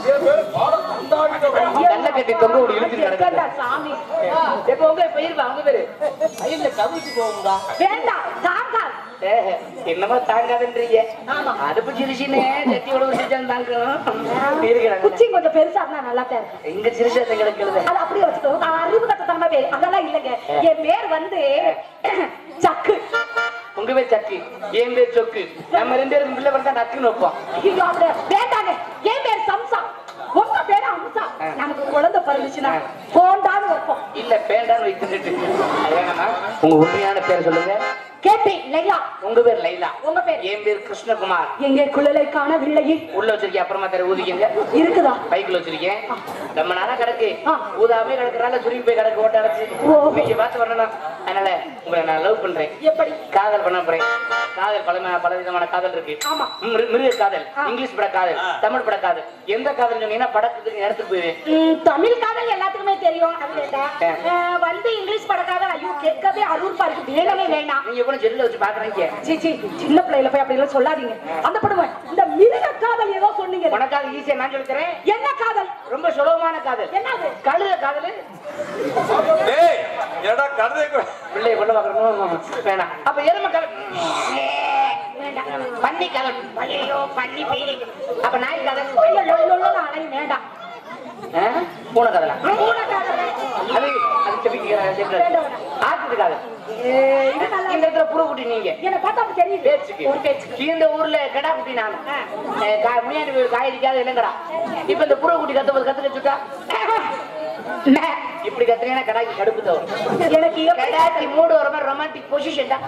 கண்ணை கட்டி தொங்க விட்டு இழுத்துட்டு கேட்டா கிடக்கு சாமி இப்ப உங்க பெயர்ப்பா உங்க பேரு மயில்ல கவிச்சு போகுங்களா வேண்டாம் தாங்கால் ஏஹே, என்னமோ தாங்காதுன்றீங்க ஆமா. அடுப்பு சிரிச்சின்னு சட்டி உடம்பு சிரிச்சாலும் தாங்கணும் இருக்கிறாங்க குச்சி கொஞ்சம் பெருசா இருந்தா நல்லா தான் இருக்கும் எங்க சிரிச்சாத்த கிடக்குறது அது அப்படியே வச்சுக்கோ நான் அறிவு கட்டத்தனமா பேர் அதெல்லாம் இல்லைங்க என் பேர் வந்து சக்கு உங்க பேர் சக்கு என் பேர் சொக்கு நம்ம ரெண்டு பேரும் பிள்ளை பிறந்தா நக்குன்னு வைப்போம் ஐயோ அப்படி வேண்டாங்க என் பேர் சம்சா உங்க பேரு அம்சா நமக்கு குழந்தை பிறந்துச்சுன்னா போண்டான்னு வைப்போம் இல்ல பேண்டான்னு வைத்துட்டு அது வேணாமா உங்க உண்மையான பேர் சொல்லுங்க கேட்டேன் லைலா உங்க பேர் லைலா உங்க பேர் என் பேர் கிருஷ்ணகுமார் எங்கே குழலை காணவில்லையே உள்ள வச்சிருக்கேன் அப்புறமா தர ஊதிக்கங்க இருக்குதா பைக்குல வச்சிருக்கேன் ரொம்ப நேரம் கிடக்கு ஆ. ஊதாமே கிடக்குறால சுருங்கி போய் கிடக்கு ஓட்ட அடைச்சு ஓ. நீங்க பார்த்து வரணும் அதனால உங்களை நான் லவ் பண்றேன் எப்படி காதல் பண்ண போறேன் காதல் பல பல விதமான காதல் இருக்கு ஆமா. மிரு- மிருக காதல் ஆ. இங்கிலீஷ் பட காதல் தமிழ் பட காதல் எந்த காதல் சொன்னீங்கன்னா படத்துக்கு இடத்துக்கு போயிருவேன் ம், தமிழ் காதல் எல்லாத்துக்குமே தெரியும் அது வேண்டாம் ஆ. அஹ், வந்து இங்கிலீஷ் படக்காக ஐயோ கேட்கவே அருள்பா இருக்கு வேணவே வேண்டாம் நீங்க கூட செல்லுல வச்சு பாக்குறீங்க சீ, சீ, சின்ன பிள்ளையில போய் அப்படி எல்லாம் சொல்லாதீங்க அந்த படம் இந்த மிருக காதல் ஏதோ சொன்னீங்க உனக்காக ஈஸியா நான் சொல்லி தரேன் என்ன காதல் ரொம்ப சுலபமான காதல் என்னது கழுத காதல் டேய் என்னடா கழுதை கு- பிள்ளைய கொண்டு பார்க்கணும் வேணாம் அப்ப எருமை காதல் வேண்டாம் பன்னி காதல் ஐயோ பன்னி பேய் அப்ப நாய் காதல் ஐயோ, லொ, லொ, லொ, அலை வேண்டாம் ஆ? பூனை காதலா பூனை காதல் அது அது செபிக்கிறேன் ஆத்துட்டு காதல் ஏய், இது நல்லா இந்த இடத்துல புழு குட்டி நீங்க என்ன பார்த்தா அப்படி தெரியுது பேச்சுக்கு ஒரு பேச்சுக்கு இந்த ஊர்ல கடா குட்டி நான் முன்னாடி போய் காய் அடிக்காத இல்லைங்கடா இப்ப இந்த புற குட்டி கத்தும்போது கத்துக்க சுட்டா மே. இப்படி கத்துனீங்கன்னா கடாய்க்கு கடுப்பு தவறு எனக்கு எப்படி கடாய்க்கு மூடு வர மாதிரி ரொமான்டிக் பொசிஷன் தான்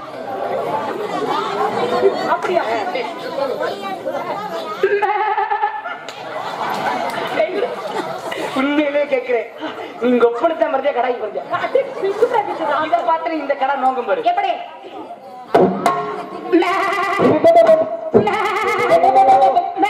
அப்படியா உண்மையிலே கேக்குறேன் நீங்க ஒப்படைத்த மாதிரியே கடாய்க்கு கொஞ்சம் அடி, பிசுக்கு அடிச்சுதா. இதை பார்த்து இந்த கடை நோக்கம் பாரு எப்படி மே. மே. மே.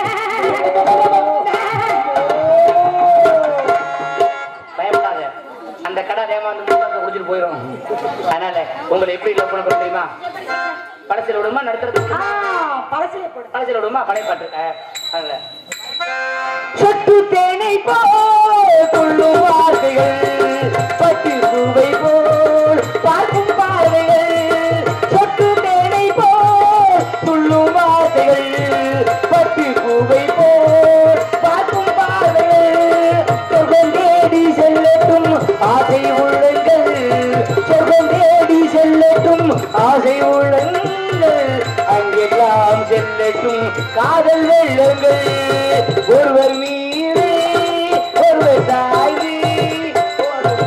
பயப்படாத அந்த கடை வேகமா வந்து முன்னாடி குடிச்சிட்டு போயிடும் அதனால உங்களை எப்படி லவ் பண்ண போறோம் தெரியுமா படத்தில் விடுமா நடத்துறது ஆ, பழசுல போடு படத்தில் விடுமா பழைய பாட்டு ஆ, அதனால சொட்டு தேனை போல் துள்ளும் வார்த்தைகள் பட்டு பூவை போல் பார்க்கும் பார்வைகள் சொட்டு தேனை போல் துள்ளும் வார்த்தைகள் பட்டு பூவை போல் பார்க்கும் பார்வைகள் சொர்க்கம் தேடி செல்லட்டும் ஆசை உள்ளங்கள் சொர்க்கம் தேடி செல்லட்டும் ஆசை உள்ளங்கள் அங்கெல்லாம் செல்லட்டும் காதல் வெள்ளங்கள் ஒருவர் மீது ஒருவர் தாய்வி ஒரு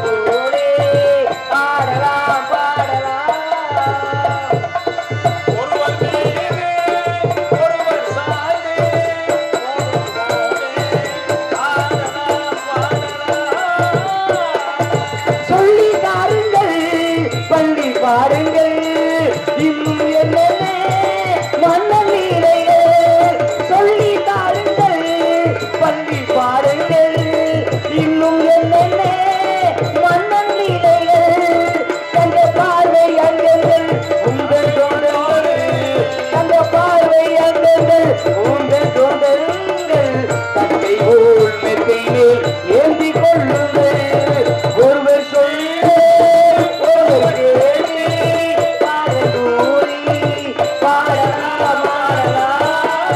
பாருங்கள் இன்னும் என்னென்ன மன்னன் லீலைகள் சொல்லி தாருங்கள் பள்ளி பாருங்கள் இன்னும் என்னென்ன மன்னன் லீலைகள் தங்க பார்வை அங்கங்கள் உங்கள் தோன்றல் தங்க பார்வை அங்கங்கள் உங்கள் தோன்றல்கள் தங்கை போல் மெத்தை மேல் ஏந்தி கொள்ளுங்கள் ஒருவர் சொல்ல ஒருவர் கேள்வி பாடலூரி பாடலாம் பாடலாம்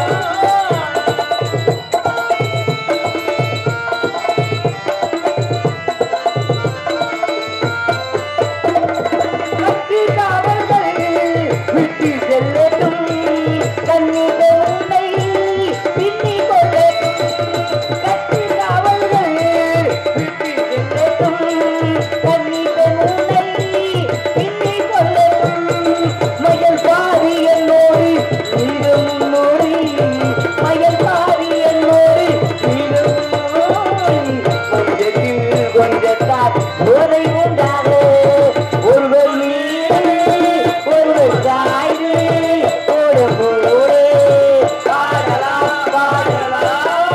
கட்டி காவல்கள் விட்டு செல்லட்டும் கண்ணிகள் உன்னை பின்னி கொள்ளட்டும் கட்டி காவல்கள் விட்டு செல்லட்டும் கண்ணிகள் உன்னை பின்னி கொள்ளட்டும் மயல் பாரி என்னோடு நீரும் முன்னோடி மயல் பாரி என்னோடு நீரும் முன்னோடி கொஞ்சத்தில் கொஞ்சத்தால் போதை உண்டாக ஒருவர் மீது ஒருவர் சாய்ந்து ஒரு போரே பாடலாம் பாடலாம்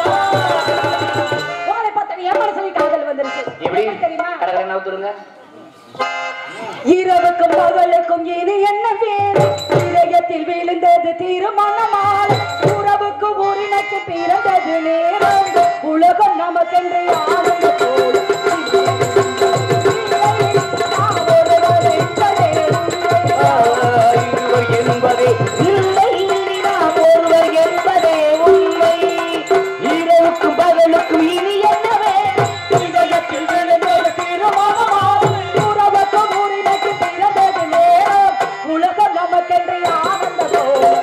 உங்களை பார்த்தா என் மனசுல காதல் வந்துருச்சு எப்படி எப்படி தெரியுமா கடற்கரை நவுத்துருங்க இரவுக்கும் பகலுக்கும் இனி என்ன வேணும் இதயத்தில் விழுந்தது தீர்மானமால் உறவுக்கு உரிமைக்கு பிறந்தது நேரம் உலகம் நமக்கென்று ஆனந்த போல் இருவர் என்பதே இல்லை நாம் ஒருவர் என்பதே உண்மை இரவுக்கும் பகலுக்கும் இனி என்னவே இதயத்தில் விழுந்தது தீர்மானமால் உறவுக்கும் உரிமைக்கு பிறந்தது நேரம் உலகம் நமக்கென்று ஆனந்த போல்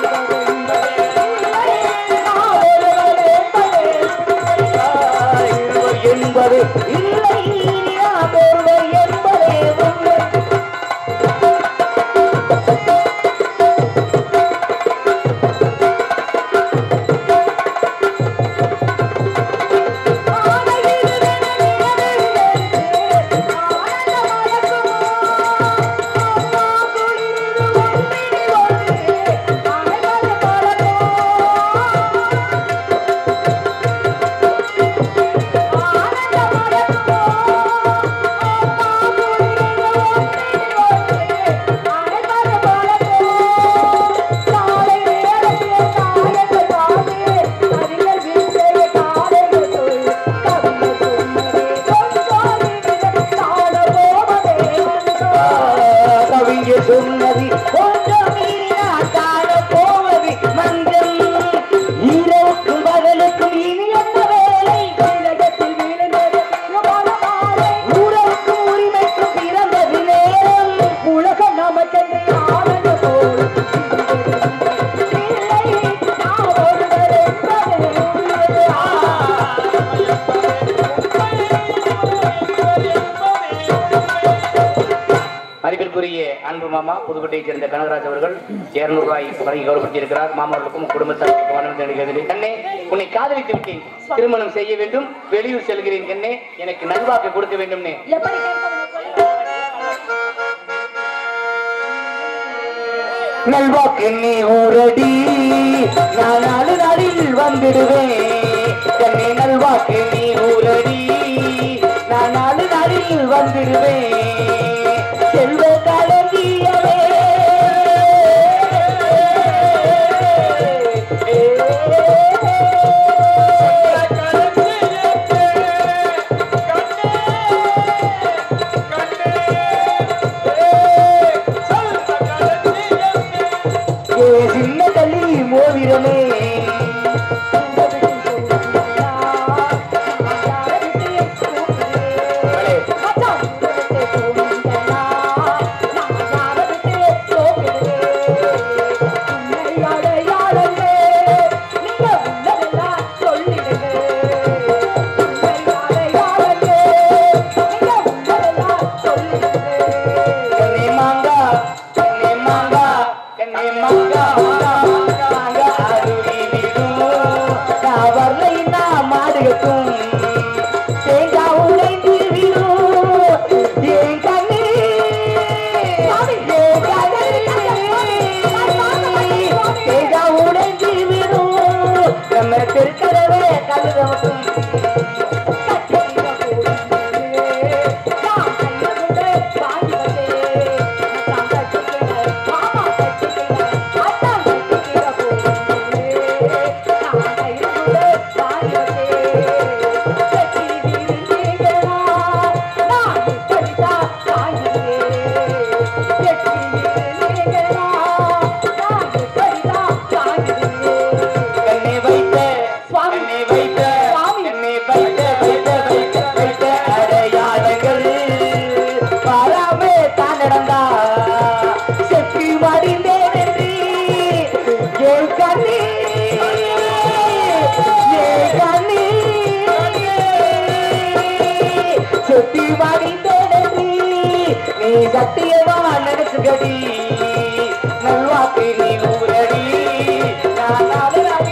இருவர் என்பது இல்லை நாம் ஒருவர் என்பதே உண்மை கவிஞர் சொன்னது கொஞ்சம் மீறினால் காண போவது மஞ்சள் இரவுக்கும் பகலுக்கும் இனி என்ன வேலை உறவுக்கும் உரிமைக்கும் பிறந்தது நேரம் உலகம் நமக்கென்று ஆனந்த போல் இல்லை நான் ஒருவர் என்பது உண்மை. மதிப்பிற்குரிய அன்பு மாமா புதுக்கோட்டையைச் சேர்ந்த கனகராஜ் அவர்கள் 200 ரூபாய் வழங்கி கௌரவப்படுத்தி இருக்கிறார் மாமாவுக்கும் குடும்பத்தாருக்கும் வணக்கம் தெரிவிக்கிறது கண்ணே உன்னை காதலித்து விட்டேன் திருமணம் செய்ய வேண்டும் வெளியூர் செல்கிறேன் கண்ணே எனக்கு நல்வாக்கு கொடுக்க வேண்டும்னே எப்படி கேட்பது சொல்லுங்க. நல்வாக்கு நீ ஊரடி நான் நாலு நாளில் வந்துடுவேன் கண்ணே நல்வாக்கு நீ ஊரடி நான் நாலு நாளில் வந்துடுவேன் செல்வ கலங்கியவே ஏ சின்ன கல்லி மோதிரமே கண்ணே மாங்கா கண்ணே மாங்கா கண்ணே மாங்கா மாங்கா மாங்கா மாங்கா அருவி என்னை வைத்த என்னை வைத்த என்னை வைத்த வைத்த வைத்த வைத்த அடையாளங்கள் பாராமே தான் நடந்தா செப்பி மடிந்தேன் என்று ஏன் கண்ணி ஏன் கண்ணி செப்பி மடிந்தேன் என்று நீ சத்தியமா நினைச்சுகடி நல்வாக்கு நீ ஊரடி நான் நாடு அடி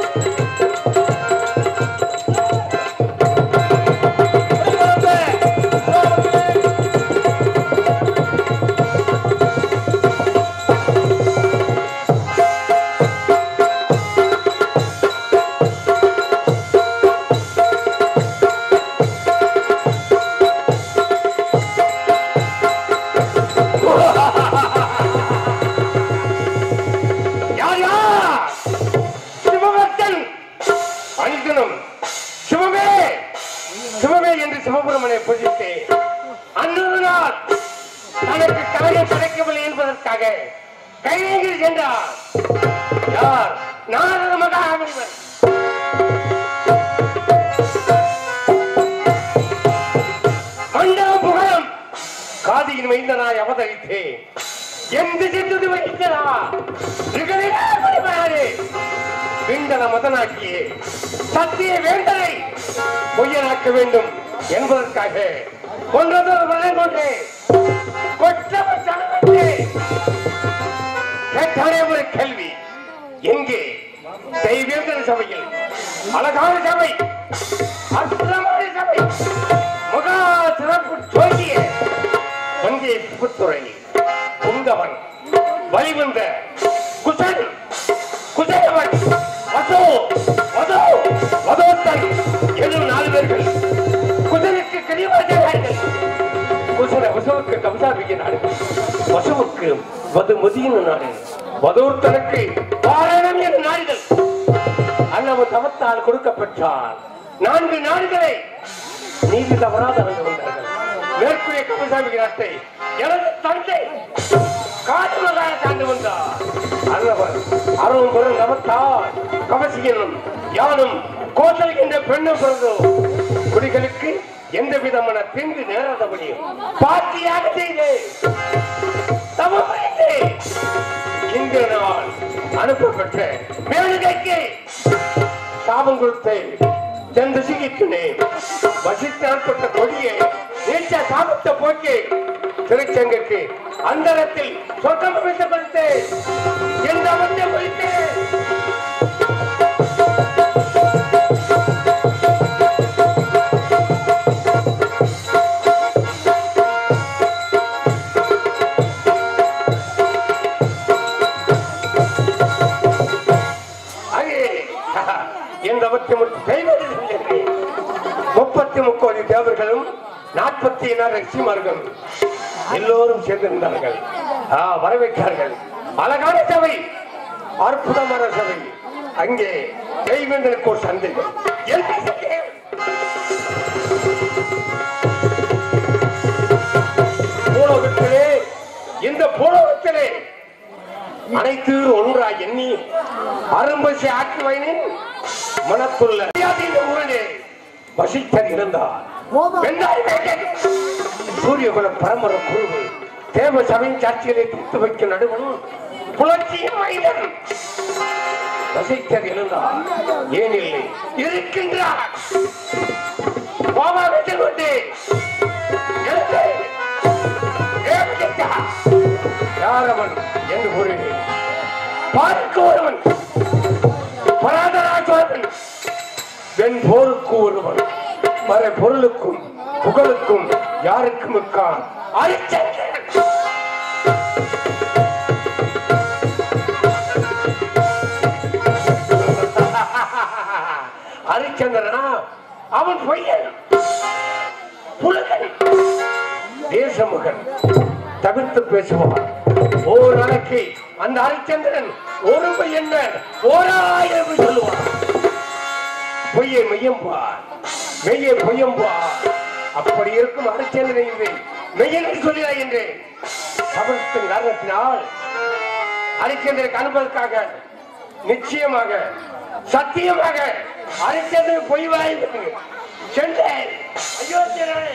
யார் யார் சிவபக்தன் அணிகனும் சிவமே சிவமே என்று சிவபெருமனை பூஜித்து அன்னொரு நாள் தனக்கு கலையை கிடைக்கவில்லை என்பதற்காக கையெங்கில் சென்றார் யார் நாரத மகாமுனிவர் மண்டல புகழம் காதியின் மைந்தனாய் அவதரித்தேன் எந்த சென்று வைக்கிறா விண்டன மதனாக்கியே சத்திய வேண்டனை பொய்யனாக்க வேண்டும் என்பதற்காக கொன்றதொரு மனம் கொண்டு கொற்றவர் சனவென்று கேட்டானே ஒரு கேள்வி எங்கே தெய்வேந்திர சபையில் அழகான சபை அற்புதமான சபை முகா சிறப்பு ஜோதிய வங்கி புத்துறை புங்கவன் வலிவந்த குசன் குசேவன் வசோ வதோ வதோத்தன் எனும் நாலு பேர்கள் குசனுக்கு கிளிவாஜர்கள் குசன வசுவுக்கு கம்சாபிக்க நாடு வசுவுக்கு வது முதியின் நாடு வதோர்த்தனுக்கு வாரணம் என்ற நாடுகள் அன்னவு தவத்தால் கொடுக்கப்பட்டார் நான்கு நாடுகளை நீதி தவறாத நடந்து கொண்டார்கள் மேற்கூறிய கமசாமி நாட்டை எனது தந்தை காட்டுமகால தாண்டு வந்தார் அல்லவர் அருவும் பெரும் தவத்தால் கவசியனும் யானும் கோசல்கின்ற பெண்ணும் பிறந்தோ குடிகளுக்கு எந்த விதமான தீங்கு நேராதபடியும் பாட்டியாக செய்து தவம் புரிந்து இந்த நாள் அனுப்பப்பட்ட மேலுகைக்கு சாபம் கொடுத்து சென்று சிகித்துனேன் வசித்து அனுப்பட்ட கொடியை நீச்ச சாபத்தை போக்கி திருச்செங்குக்கு அந்தரத்தில் சொர்க்கம் அமைத்துக் கொடுத்து எந்த வந்து குறித்து அங்கே இந்த பத்தி கைவரி செஞ்சேன் முப்பத்தி முக்கோடி தேவர்களும் நாற்பத்தி நாலு ரிஷிமார்களும் எல்லோரும் சேர்ந்திருந்தார்கள் ஆ, வரவேற்றார்கள் அழகான சபை அற்புதமான சபை அங்கே தெய்வங்களுக்கு ஒரு சந்தேகம் என்ன சந்தேகம்? பூலோகத்திலே இந்த பூலோகத்திலே அனைத்து ஒன்றாய் எண்ணி அரும்பசி ஆக்கி வைனின் மனத்துள்ள அறியாதீன ஊரிலே வசித்தன் இருந்தார் வெந்தாய் வேட்டன். சூரியகுல பரமர குருவு தேவ சபையின் சாட்சிகளை தீர்த்து வைக்கும் நடுவன் புலர்ச்சியின் மைந்தன் வசித்தன் இருந்தார் ஏன் இல்லை இருக்கின்றார் கோபாக செல்வந்து எழுந்து ஏவிட்டார் யாரவன் என்று கூறினேன் பார்க்க ஒருவன் பராதராஜன் வெண் போருக்கு ஒருவன் மறை பொருளுக்கும் புகழுக்கும் யாருக்கும் இருக்கான் அரிச்சந்திரன் ஹரிச்சந்திரனா அவன் பொய்யன் புலகன் தேசமுகன் தவிர்த்து பேசுவான் ஒரு நாளைக்கு அந்த ஹரிச்சந்திரன் ஒரு என்ன ஓராயிரம் சொல்லுவான் பொய்யை மெய்யம்பார் மெய்யை பொய்யம்பார் அப்படி இருக்கும் ஹரிச்சந்திரன் மெய்யென்று சொல்கிறாய் என்று சபதத்தின் காரணத்தினால் ஹரிச்சந்திரன் காண்பதற்காக நிச்சயமாக சத்தியமாக ஹரிச்சந்திரன் பொய் வாய் சென்றேன் அயோத்தியர்களே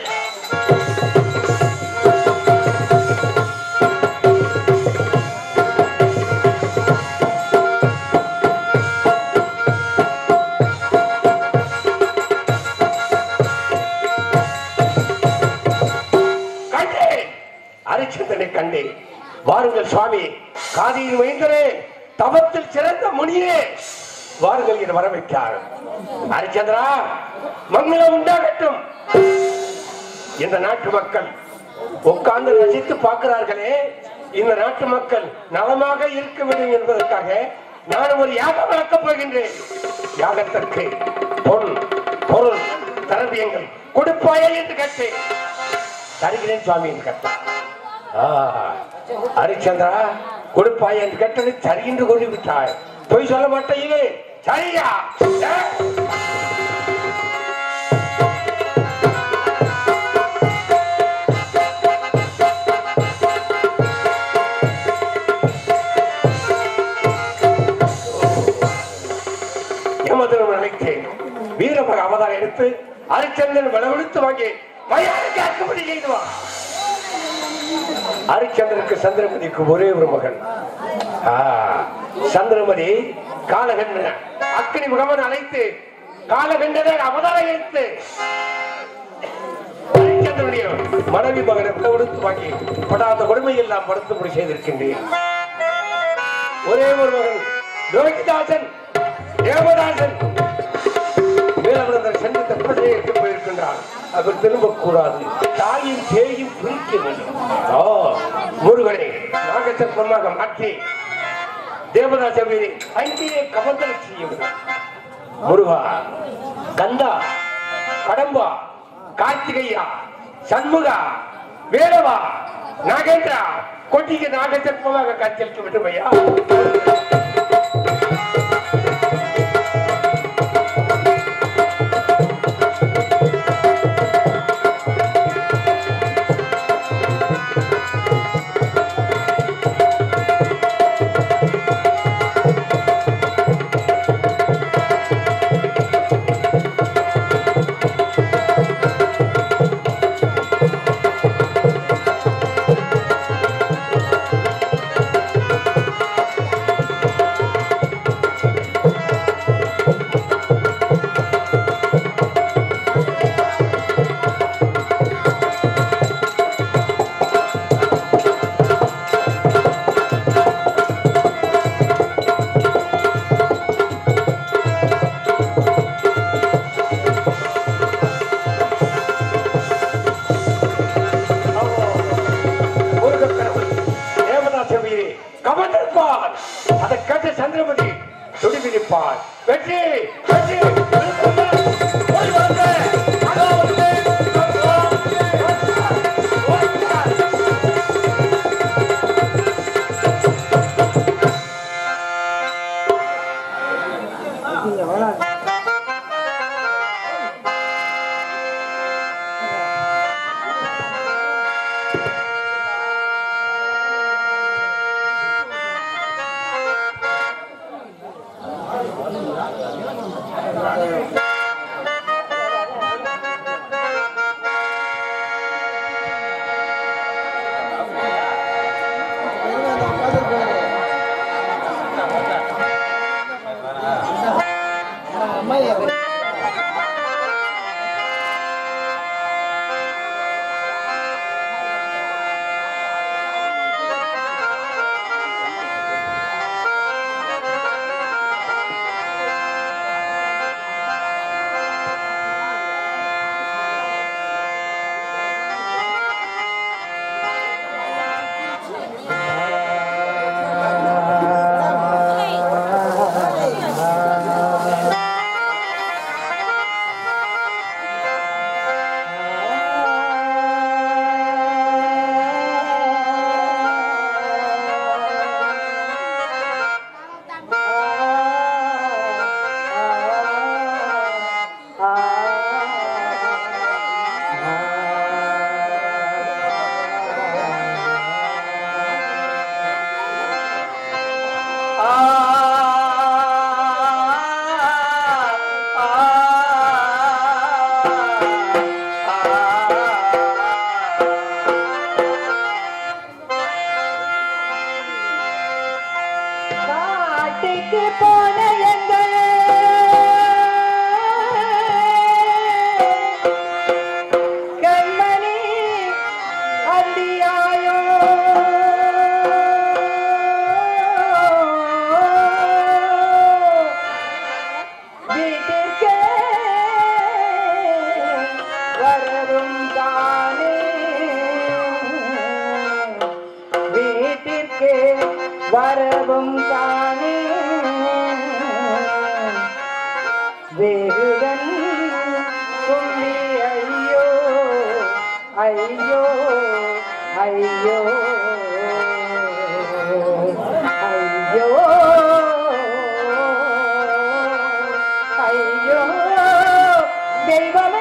கண்டேன் ஹரிச்சந்திரனை கண்டேன் வாருங்கள் சுவாமி காதியில் வைந்தரே தவத்தில் சிறந்த முனியே வாருங்கள் என வரவைத்தார் ஹரிச்சந்திரா மங்களம் உண்டாகட்டும் இந்த நாட்டு மக்கள் உட்கார்ந்து ரசித்து பார்க்கிறார்களே இந்த நாட்டு மக்கள் நலமாக இருக்க வேண்டும் என்பதற்காக நான் ஒரு யாகம் நடத்தப் போகின்றேன் யாகத்திற்கு பொன் பொருள் திரவியங்கள் கொடுப்பாயே என்று கேட்டேன் தருகிறேன் சுவாமி என்று கேட்டார் ஆஹா. ஹரிச்சந்திரா கொடுப்பாய் என்று கேட்டது சரி என்று கூறி விட்டாய் பொய் சொல்ல மாட்டேயே சரியா ஏ? யமதனம் அழைத்தேன் வீரமக அவதாரம் எடுத்து ஹரிச்சந்திரன் விளவெடுத்து வாங்கி மயான கேட்கும்படி செய்துவான் ஹரிச்சந்திரனுக்கு சந்திரமதிக்கு ஒரே ஒரு மகன் ஆ, சந்திரமதி காலகண்ண அக்கினி முகமன் அழைத்து காலகண்டனை அவதாரம் எடுத்து ஹரிச்சந்திரனுடைய மனைவி மகனை விளவெடுத்து வாங்கி படாத கொடுமை எல்லாம் படுத்தும்படி செய்திருக்கின்றேன் ஒரே ஒரு மகன் லோகிதாசன் தேவதாசன் மேலவரந்தர் சென்று தப்பசைக்கு போயிருக்கின்றார் அவர் திரும்பக் கூடாது தாயும் சேயும் பிரிக்க வேண்டும் ஆ, முருகனை நாகசர்ப்பமாக மாற்றி தேவதாச வீரை அங்கேயே கமந்தல் செய்ய வேண்டும் முருகா கந்தா கடம்பா கார்த்திகையா சண்முகா வேலவா நாகேந்திரா கொட்டிக்கு நாகசர்ப்பமாக காட்சியளிக்க வேண்டும் ஐயா முருகக்கடவுள் தேவதாச வீரே கமந்திருப்பார் அதை கேட்ட சந்திரமதி துடிவிரிப்பார் வெற்றி வெற்றி ஓடி வாங்க. அதோ வந்து, அதோ, ஓடினார். உனக்கே வரவும் காணே வேகுடன் சொல்லி ஐயோ ஐயோ ஐயோ ஐயோ ஐயோ தெய்வமே